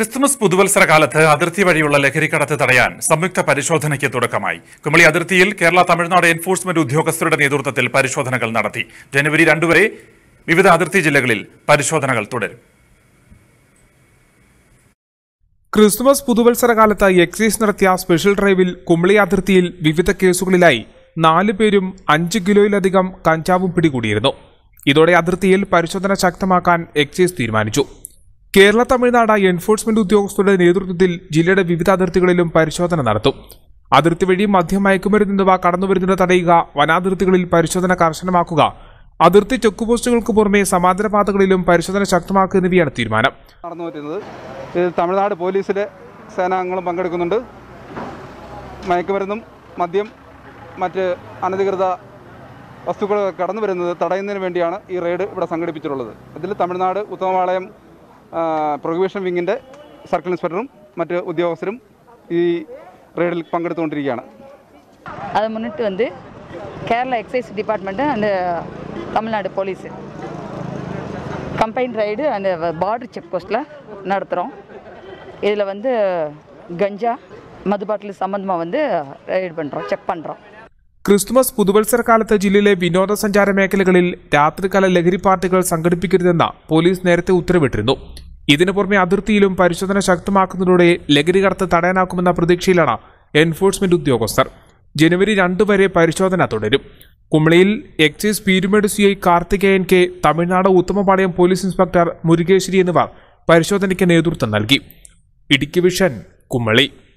Christmas പുതുവത്സര കാലത്ത് അതിർത്തി വഴിയുള്ള ലഹരിക്കടത്ത് തടയാൻ സംയുക്ത പരിശോധനയ്ക്ക് തുടക്കമായി കുമളി അതിർത്തിയിൽ കേരള തമിഴ്നാട് എൻഫോഴ്സ്മെന്റ് ഉദ്യോഗസ്ഥരുടെ നേതൃത്വത്തിൽ പരിശോധനകൾ നടത്തി ജനുവരി രണ്ടു വരെ വിവിധ അതിർത്തി ജില്ലകളിൽ പരിശോധനകൾ തുടരും ക്രിസ്തുമസ് പുതുവത്സര കാലത്ത് എക്സൈസ് നടത്തിയ സ്പെഷ്യൽ ഡ്രൈവിൽ കുമളി അതിർത്തിയിൽ വിവിധ കേസുകളിലായി നാല് പേരും അഞ്ച് കിലോയിലധികം കഞ്ചാവും പിടികൂടിയിരുന്നു ഇതോടെ അതിർത്തിയിൽ പരിശോധന ശക്തമാക്കാൻ എക്സൈസ് തീരുമാനിച്ചു കേരള തമിഴ്നാട് എൻഫോഴ്സ്മെന്റ് ഉദ്യോഗസ്ഥരുടെ നേതൃത്വത്തിൽ ജില്ലയുടെ വിവിധ അതിർത്തികളിലും പരിശോധന നടത്തും അതിർത്തി വഴി മദ്യം മയക്കുമരുന്ന് എന്നിവ കടന്നുവരുന്നത് തടയുക വനാതിർത്തികളിൽ പരിശോധന കർശനമാക്കുക അതിർത്തി ചെക്ക് പോസ്റ്റുകൾക്ക് പുറമെ സമാന്തര പാതകളിലും പരിശോധന ശക്തമാക്കുക എന്നിവയാണ് തീരുമാനം നടന്നു വരുന്നത് ഇതിൽ തമിഴ്നാട് പോലീസിലെ സേനാംഗങ്ങളും പങ്കെടുക്കുന്നുണ്ട് മയക്കുമരുന്നും മദ്യം മറ്റ് അനധികൃത വസ്തുക്കൾ കടന്നു വരുന്നത് തടയുന്നതിന് വേണ്ടിയാണ് ഈ റെയ്ഡ് ഇവിടെ സംഘടിപ്പിച്ചിട്ടുള്ളത് ഇതിൽ തമിഴ്നാട് ഉത്തമപാളയം പ്രൊഹിബിഷൻ വിങ്ങിൻ്റെ സർക്കിൾ ഇൻസ്പെക്ടറും മറ്റ് ഉദ്യോഗസ്ഥരും ഈ റെയ്ഡിൽ പങ്കെടുത്തുകൊണ്ടിരിക്കുകയാണ് அதை முன்னிட்டு வந்து Kerala excise department and Tamil Nadu police combine raid அந்த பார்டர் செக் போஸ்ட்டில் நடத்துகிறோம் இதில் வந்து கஞ்சா மது பாட்டில் சம்மந்தமாக வந்து ரைடு பண்ணுறோம் செக் பண்ணுறோம் ക്രിസ്തുമസ് പുതുവത്സര കാലത്ത് ജില്ലയിലെ വിനോദസഞ്ചാര മേഖലകളിൽ രാത്രികാല ലഹരി പാർട്ടികൾ സംഘടിപ്പിക്കരുതെന്ന പോലീസ് നേരത്തെ ഉത്തരവിട്ടിരുന്നു ഇതിനു പുറമെ അതിർത്തിയിലും പരിശോധന ശക്തമാക്കുന്നതോടെ ലഹരി കടത്ത് തടയാനാക്കുമെന്ന പ്രതീക്ഷയിലാണ് എൻഫോഴ്സ്മെന്റ് ഉദ്യോഗസ്ഥർ ജനുവരി രണ്ട് വരെ പരിശോധന തുടരും കുമളിയിൽ excise Peerumedu C I Karthikeyan K Tamil Nadu Uthamapalayam police inspector Murugeswari എന്നിവർ പരിശോധനയ്ക്ക് നേതൃത്വം നൽകി ഇടുക്കി വിഷൻ കുമളി